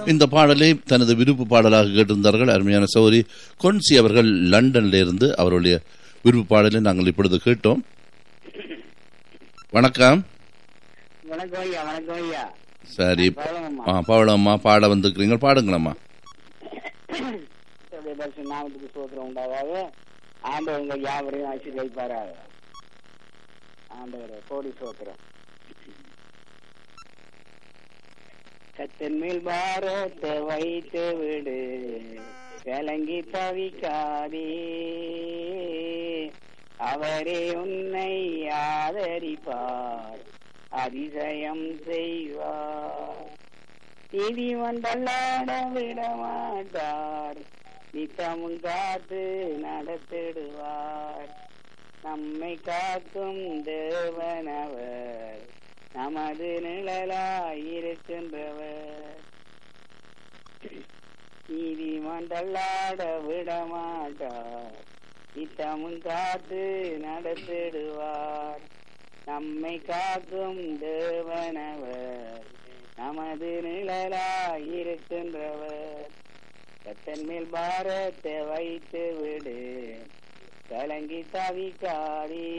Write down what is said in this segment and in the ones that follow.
இந்த பாடலை தனது விருப்பு பாடலாக கேட்டிருந்தார்கள் அருமையான சௌரி கொன்சி அவர்கள் லண்டன்ல இருந்து அவருடைய விருப்பு பாடலை நாங்கள் இப்பொழுது கேட்டோம் வணக்கம் வணக்கம் ஐயா வணக்கம் ஐயா சரி பழகம்மா ஆ பவளம்மா பாட வந்திருக்கிறீங்க பாடுங்களம்மா பரிசு நாமத்துக்கு சோத்திரம் உண்டாகாத ஆண்டவர் உங்கள் யாவரையும் ஆட்சி வைப்பாராக ஆண்டவர் கோடி சோத்திரம் கத்தன் மேல் பாரத்தை வைத்து விடு கலங்கி தவிக்காதே அவரே உன்னை ஆதரிப்பார் அதிசயம் செய்வார் நீதிமன் தள்ளாட விட மாட்டார் நித்தமும் காத்து நடத்திடுவார் நம்மை காக்கும் தேவனவர் நமது நிழலாயிருக்கின்றவர் நீதிமன் தள்ளாட விட மாட்டார் நித்தமும் காத்து நடத்திடுவார் நம்மை காக்கும் தேவனவர் நமது நிழலாயிருக்கின்றவர் கத்தன் மேல் பாரத்தை வைத்து விடு கலங்கி தவிக்காதே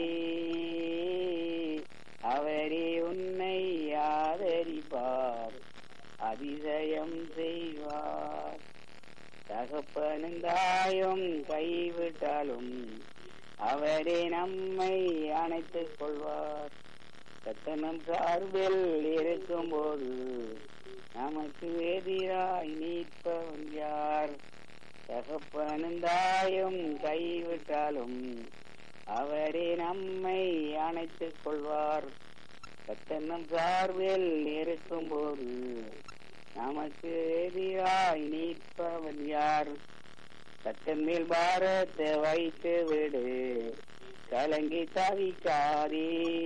அவரே உன்னை ஆதரிப்பார் அதிசயம் செய்வார் தகப்பனும் தாயும் கைவிட்டாலும் அவரே நம்மை அணைத்துக் கொள்வார் கத்தனம் சார்பில் இருக்கும்போது நமக்கு எதிராய் நீட்பவன் யார் தகப்பனும் தாயும் கைவிட்டாலும் அவரே நம்மை அணைத்துக் கொள்வார் கத்தனம் சார்பில் இருக்கும்போது நமக்கு எதிராய் நீட்பவன் யார் கத்தன் மேல் பாரத்தை வைத்து விடு கலங்கி தவிக்காதே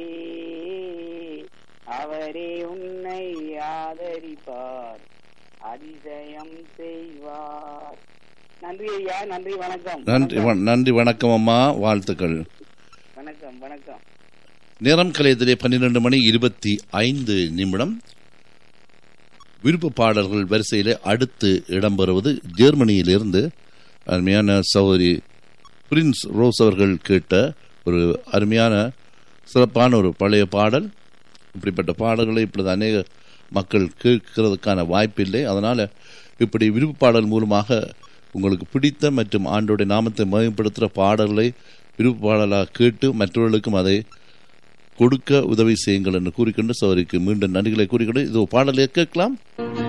அவரே உன்னை ஆதரிப்பார் அதிசயம் செய்வார் நன்றி ஐயா நன்றி வணக்கம் நன்றி வ- நன்றி வணக்கம் அம்மா வாழ்த்துக்கள் வணக்கம் வணக்கம் நேரம் கலையத்திலே பன்னிரண்டு மணி இருபத்தி ஐந்து நிமிடம் விருப்ப பாடல்கள் வரிசையிலே அடுத்து இடம்பெறுவது ஜெர்மனியிலிருந்து அருமையான சௌரி பிரின்ஸ் ரோஸ் அவர்கள் கேட்ட ஒரு அருமையான சிறப்பான ஒரு பழைய பாடல் இப்படிப்பட்ட பாடல்களை இப்பொழுது அநேக மக்கள் கேட்கிறதுக்கான வாய்ப்பில்லை அதனால் இப்படி விருப்ப பாடல் மூலமாக உங்களுக்கு பிடித்த மற்றும் ஆண்டோடைய நாமத்தை மேம்படுத்துகிற பாடல்களை விருப்ப பாடலாக கேட்டு மற்றவர்களுக்கும் அதை கொடுக்க உதவி செய்யுங்கள் என்று கூறிக்கொண்டு சௌரிக்கு மீண்டும் நன்றிகளை கூறிக்கொண்டு இது பாடலை கேட்கலாம்